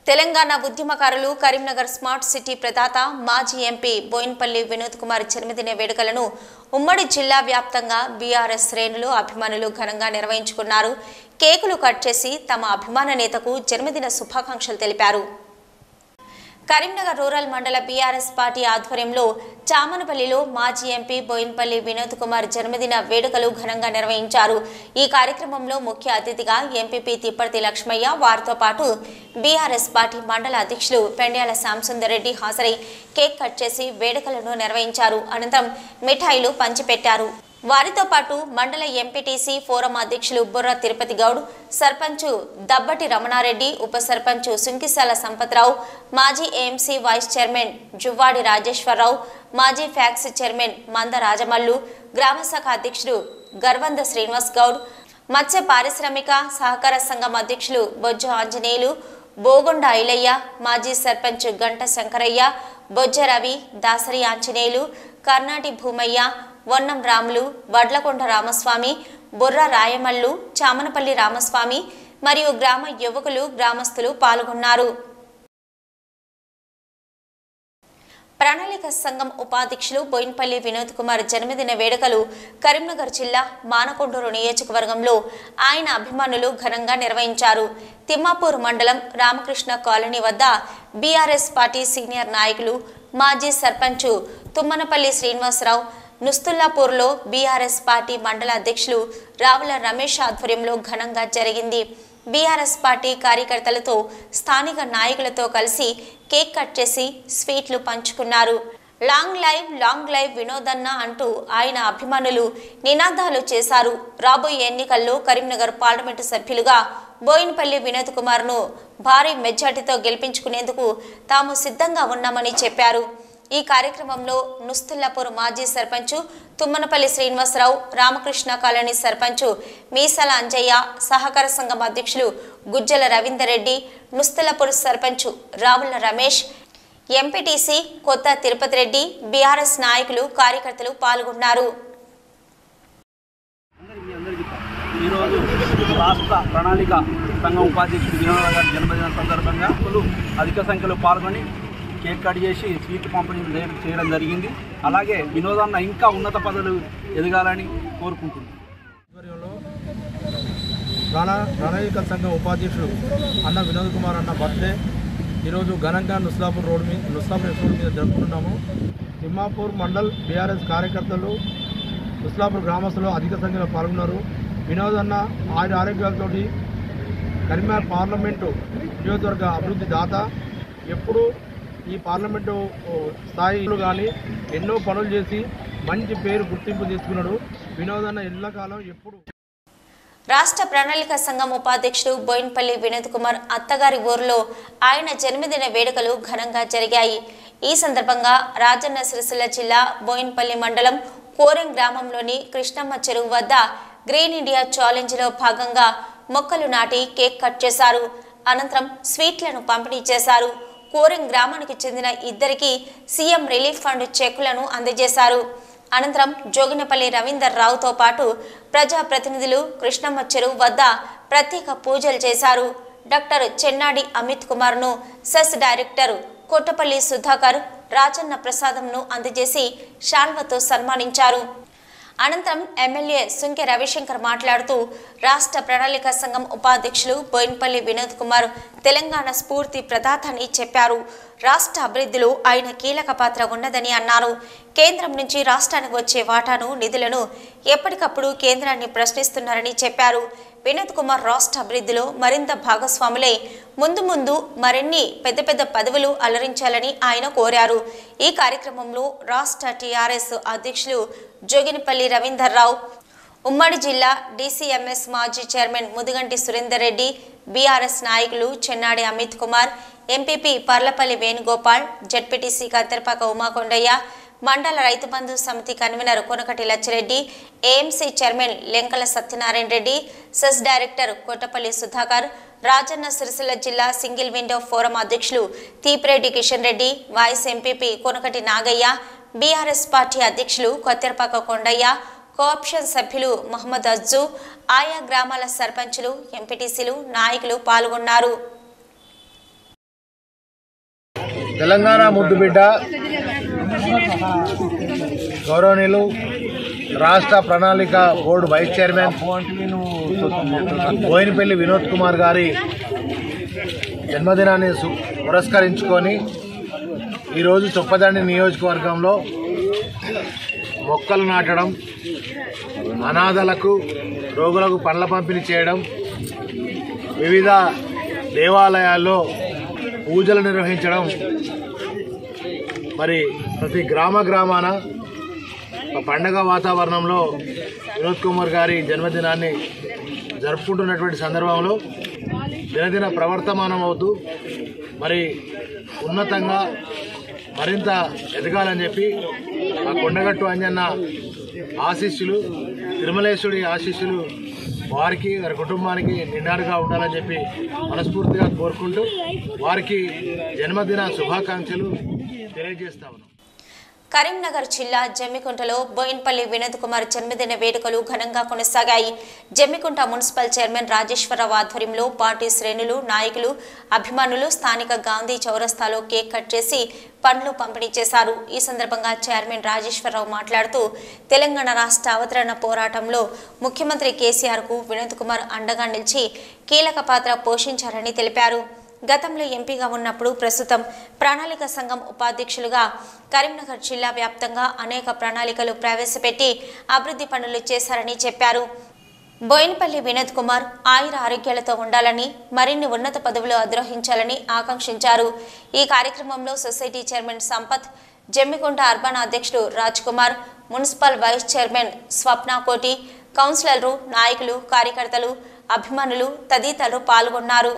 తెలంగాణ ఉద్యమకారులు Karimnagar smart city ప్రదాత మాజీ ఎంపీ బోయిన్పల్లి వినోద్ కుమార్ జన్మదిన వేడుకలను ఉమ్మడి జిల్లా వ్యాప్తంగా బీఆర్ఎస్ శ్రేణులు అభిమానులు ఘనంగా నిర్వహించుకున్నారు కేకులు కట్ చేసి తమ అభిమాన నేతకు జన్మదిన శుభాకాంక్షలు తెలిపారు కరీంనగర్ రూరల్ మండల బీఆర్ఎస్ పార్టీ ఆధ్వర్యంలో చామనపల్లిలో మాజీ ఎంపీ బోయిన్పల్లి వినోద్ కుమార్ జన్మదిన వేడుకలు ఘనంగా నిర్వహించారు ఈ కార్యక్రమంలో ముఖ్య అతిథిగా ఎంపీపీ తిప్పర్తి లక్ష్మయ్య వారితో పాటు బీఆర్ఎస్ పార్టీ మండల అధ్యక్షులు పెండ్యాల శ్యాంసుందర్ రెడ్డి హాజరై కేక్ కట్ చేసి వేడుకలను నిర్వహించారు అనంతరం మిఠాయిలు పంచిపెట్టారు వారితో పాటు మండల ఎంపీటీసీ ఫోరం అధ్యక్షులు బుర్ర తిరుపతి గౌడ్ సర్పంచ్ దబ్బటి రమణారెడ్డి ఉప సర్పంచ్ సుంకిశాల సంపత్రావు మాజీ AMC vice chairman Juvvadi Rajeshwararao మాజీ ఫ్యాక్స్ చైర్మన్ మంద రాజమల్లు గ్రామశాఖ అధ్యక్షుడు గర్వంద శ్రీనివాస్ గౌడ్ మత్స్య పారిశ్రామిక సహకార సంఘం అధ్యక్షులు బొజ్జ ఆంజనేయులు బోగొండ ఐలయ్య మాజీ సర్పంచ్ గంట శంకరయ్య బొజ్జ రవి దాసరి ఆంజనేయులు కర్ణాటి భూమయ్య వన్నం రాములు వడ్లకొండ రామస్వామి బొర్ర రాయమల్లు చామనపల్లి రామస్వామి మరియు గ్రామ యువకులు గ్రామస్తులు పాల్గొన్నారు ప్రణాళిక సంఘం ఉపాధ్యక్షులు బోయిన్పల్లి వినోద్ కుమార్ జన్మదిన వేడుకలు కరీంనగర్ జిల్లా మానకొండూరు నియోజకవర్గంలో ఆయన అభిమానులు ఘనంగా నిర్వహించారు తిమ్మాపూర్ మండలం రామకృష్ణ కాలనీ వద్ద బీఆర్ఎస్ పార్టీ సీనియర్ నాయకులు మాజీ సర్పంచ్ తుమ్మనపల్లి శ్రీనివాసరావు నుస్తుల్లాపూర్లో బీఆర్ఎస్ పార్టీ మండల అధ్యక్షులు రావుల రమేష్ ఆధ్వర్యంలో ఘనంగా జరిగింది బీఆర్ఎస్ పార్టీ కార్యకర్తలతో స్థానిక నాయకులతో కలిసి కేక్ కట్ చేసి స్వీట్లు పంచుకున్నారు లాంగ్ లైవ్ లాంగ్ లైవ్ వినోదన్న అంటూ ఆయన అభిమానులు నినాదాలు చేశారు రాబోయే ఎన్నికల్లో కరీంనగర్ పార్లమెంటు సభ్యులుగా బోయినపల్లి వినోద్ కుమార్ను భారీ మెజార్టీతో గెలిపించుకునేందుకు తాము సిద్ధంగా ఉన్నామని చెప్పారు ఈ కార్యక్రమంలో నుస్తుల్లాపూర్ మాజీ సర్పంచ్ తుమ్మనపల్లి శ్రీనివాసరావు రామకృష్ణ కాలనీ సర్పంచ్ మీసాల అంజయ్య సహకార సంఘం అధ్యక్షులు గుజ్జల రవీందర్ రెడ్డి నుస్తుల్లాపూర్ సర్పంచ్ రావుల రమేష్ ఎంపీటీసీ కొత్త తిరుపతి రెడ్డి బీఆర్ఎస్ నాయకులు కార్యకర్తలు పాల్గొన్నారు ఈరోజు రాష్ట్ర ప్రణాళిక సంఘం ఉపాధ్యక్షుడు వినోద గారి జన్మదిన సందర్భంగా భక్తులు అధిక సంఖ్యలో పాల్గొని కేక్ కట్ చేసి స్వీట్ పంపిణీ చే- చేయడం జరిగింది అలాగే వినోదన్న ఇంకా ఉన్నత పదవులు ఎదగాలని కోరుకుంటున్నాను ఆధ్వర్యంలో ప్రాణ ప్రణాళిక సంఘం ఉపాధ్యక్షుడు అన్న వినోద్ కుమార్ అన్న బర్త్డే ఈరోజు ఘనంగా నుస్లాపూర్ రోడ్ మీద నుస్లాపూర్ రోడ్ మీద జరుపుకుంటున్నాము తిమ్మాపూర్ మండల్ బీఆర్ఎస్ కార్యకర్తలు నుస్లాపూర్ గ్రామస్తులు అధిక సంఖ్యలో పాల్గొన్నారు వినోద్ అన్న ఆరు ఆరోగ్యాలతోటి కరీంనగర్ పార్లమెంటు నియోజకవర్గ అభివృద్ధి దాత ఎప్పుడు ఈ పార్లమెంటు ఓ, స్థాయిలో కానీ ఎన్నో పనులు చేసి మంచి పేరు గుర్తింపు తీసుకున్నాడు వినోదన్న ఎల్లకాలం ఎప్పుడు రాష్ట్ర ప్రణాళిక సంఘం ఉపాధ్యక్షుడు బోయిన్పల్లి వినోద్ కుమార్ అత్తగారి ఊరిలో ఆయన జన్మదిన వేడుకలు ఘనంగా జరిగాయి ఈ సందర్భంగా రాజన్న సిరిసిల్ల జిల్లా బోయిన్పల్లి మండలం కోరెం గ్రామంలోని కృష్ణమ్మ చెరువు వద్ద గ్రీన్ ఇండియా ఛాలెంజ్లో భాగంగా మొక్కలు నాటి కేక్ కట్ చేశారు అనంతరం స్వీట్లను పంపిణీ చేశారు కోరెం గ్రామానికి చెందిన ఇద్దరికి సీఎం రిలీఫ్ ఫండ్ చెక్కులను అందజేశారు అనంతరం జోగినపల్లి రవీందర్ రావుతో పాటు ప్రజాప్రతినిధులు కృష్ణమ్మ చెరువు వద్ద ప్రత్యేక పూజలు చేశారు డాక్టర్ చెన్నాడి అమిత్ కుమార్ను సెస్ డైరెక్టర్ కొట్టపల్లి సుధాకర్ రాజన్న ప్రసాదంను అందజేసి శాల్వతో సన్మానించారు అనంతరం ఎమ్మెల్యే సుంకె రవిశంకర్ మాట్లాడుతూ రాష్ట్ర ప్రణాళిక సంఘం ఉపాధ్యక్షులు బోయిన్పల్లి వినోద్ కుమార్ తెలంగాణ స్ఫూర్తి ప్రదాత అని చెప్పారు రాష్ట్ర అభివృద్ధిలో ఆయన కీలక పాత్ర ఉన్నదని అన్నారు కేంద్రం నుంచి రాష్ట్రానికి వచ్చే వాటాను నిధులను ఎప్పటికప్పుడు కేంద్రాన్ని ప్రశ్నిస్తున్నారని చెప్పారు వినోద్ కుమార్ రాష్ట్ర అభివృద్ధిలో మరింత భాగస్వాములై ముందు ముందు మరిన్ని పెద్ద పెద్ద పదవులు అలరించాలని ఆయన కోరారు ఈ కార్యక్రమంలో రాష్ట్ర టీఆర్ఎస్ అధ్యక్షులు జోగినిపల్లి రవీందర్ రావు ఉమ్మడి జిల్లా డీసీఎంఎస్ మాజీ చైర్మన్ ముదిగంటి సురేందర్ రెడ్డి బీఆర్ఎస్ నాయకులు చెన్నాడి అమిత్ కుమార్ ఎంపీపీ పర్లపల్లి వేణుగోపాల్ జడ్పీటీసీ కంతర్పాక ఉమాకొండయ్య మండల Rythu Bandhu Samithi convener Konakati Lachireddy AMC chairman Lenkala Satyanarayana Reddy CESS director Kottapalli Sudhakar Rajanna Sircilla జిల్లా సింగిల్ విండో ఫోరం అధ్యక్షులు Thipireddy Kishan Reddy vice MPP Konakati Nagaiah BRS party అధ్యక్షులు కొత్తెరపాక కొండయ్య కోఆప్షన్ సభ్యులు మహమ్మద్ అజ్జు ఆయా గ్రామాల సర్పంచులు ఎంపీటీసీలు నాయకులు పాల్గొన్నారు తెలంగాణ ముద్దుబిడ్డ గౌరవనీయులు రాష్ట్ర ప్రణాళిక board vice chairman Boinapalli Vinod Kumar గారి జన్మదినాన్ని సు- పురస్కరించుకొని ఈరోజు చొప్పదండి నియోజకవర్గంలో మొక్కలు నాటడం అనాథలకు రోగులకు పండ్ల పంపిణీ చేయడం వివిధ దేవాలయాల్లో పూజలు నిర్వహించడం మరి ప్రతి గ్రామ గ్రామాన ఒక పండగ వాతావరణంలో వినోద్ కుమార్ గారి జన్మదినాన్ని జరుపుకుంటున్నటువంటి సందర్భంలో దినదిన ప్రవర్తమానం అవుతూ మరి ఉన్నతంగా మరింత ఎదగాలని చెప్పి ఆ కొండగట్టు అంజన్న ఆశీస్సులు తిరుమలేశ్వరుడి ఆశీస్సులు వారికి వారి కుటుంబానికి నిండాడుగా ఉండాలని చెప్పి మనస్ఫూర్తిగా కోరుకుంటూ వారికి జన్మదిన శుభాకాంక్షలు తెలియజేస్తా ఉన్నాం కరీంనగర్ జిల్లా జమ్మికుంటలో బోయిన్పల్లి వినోద్ కుమార్ జన్మదిన వేడుకలు ఘనంగా కొనసాగాయి జమ్మికుంట మున్సిపల్ చైర్మన్ రాజేశ్వరరావు ఆధ్వర్యంలో పార్టీ శ్రేణులు నాయకులు అభిమానులు స్థానిక గాంధీ చౌరస్తాలో కేక్ కట్ చేసి పండ్లు పంపిణీ చేశారు ఈ సందర్భంగా చైర్మన్ రాజేశ్వరరావు మాట్లాడుతూ తెలంగాణ రాష్ట్ర అవతరణ పోరాటంలో ముఖ్యమంత్రి కేసీఆర్ కు వినోద్ కుమార్ అండగా నిలిచి కీలక పాత్ర పోషించారని తెలిపారు గతంలో ఎంపీగా ఉన్నప్పుడు ప్రస్తుతం ప్రణాళిక సంఘం ఉపాధ్యక్షులుగా కరీంనగర్ జిల్లా వ్యాప్తంగా అనేక ప్రణాళికలు ప్రవేశపెట్టి అభివృద్ధి పనులు చేశారని చెప్పారు బోయినపల్లి వినోద్ కుమార్ ఆయుర ఆరోగ్యాలతో ఉండాలని మరిన్ని ఉన్నత పదవులు అధిరోహించాలని ఆకాంక్షించారు ఈ కార్యక్రమంలో society chairman Sampath Jammikunta urban అధ్యక్షుడు Raj Kumar municipal vice chairman Swapna Koti కౌన్సిలర్లు నాయకులు కార్యకర్తలు అభిమానులు తదితరులు పాల్గొన్నారు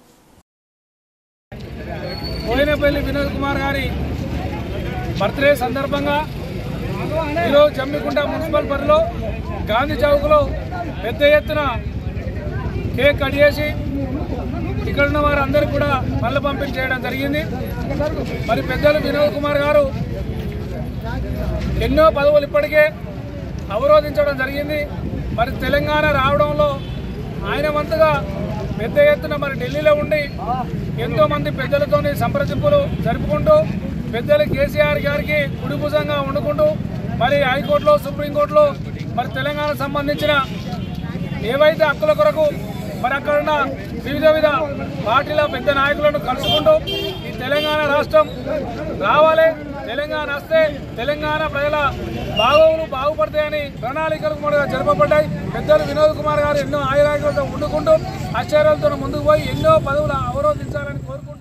బోయినపల్లి వినోద్ కుమార్ గారి బర్త్డే సందర్భంగా ఈరోజు జమ్మికుంట మున్సిపల్ పరిలో గాంధీ చౌక్లో పెద్ద ఎత్తున కేక్ కట్ చేసి ఇక్కడ ఉన్న వారందరికీ కూడా పళ్ళ పంపిణీ చేయడం జరిగింది మరి పెద్దలు వినోద్ కుమార్ గారు ఎన్నో పదవులు ఇప్పటికే అవరోధించడం జరిగింది మరి తెలంగాణ రావడంలో ఆయన వంతుగా పెద్ద ఎత్తున మరి ఢిల్లీలో ఉండి ఎంతో మంది పెద్దలతోని సంప్రదింపులు జరుపుకుంటూ పెద్దలు కేసీఆర్ గారికి కుడిభుజంగా వండుకుంటూ మరి హైకోర్టులో సుప్రీంకోర్టులో మరి తెలంగాణ సంబంధించిన ఏవైతే హక్కుల కొరకు మరి అక్కడ ఉన్న వివిధ విధ పార్టీల పెద్ద నాయకులను కలుసుకుంటూ ఈ తెలంగాణ రాష్ట్రం రావాలి తెలంగాణ వస్తే తెలంగాణ ప్రజల బాగోగులు బాగుపడతాయని ప్రణాళికలు కూడా జరపబడ్డాయి పెద్దలు వినోద్ కుమార్ గారు ఎన్నో ఆయురాగ్యాలతో వండుకుంటూ ఆశ్చర్యాలతో ముందుకు పోయి ఎన్నో పదవులు అవరోధించాలని కోరుకుంటూ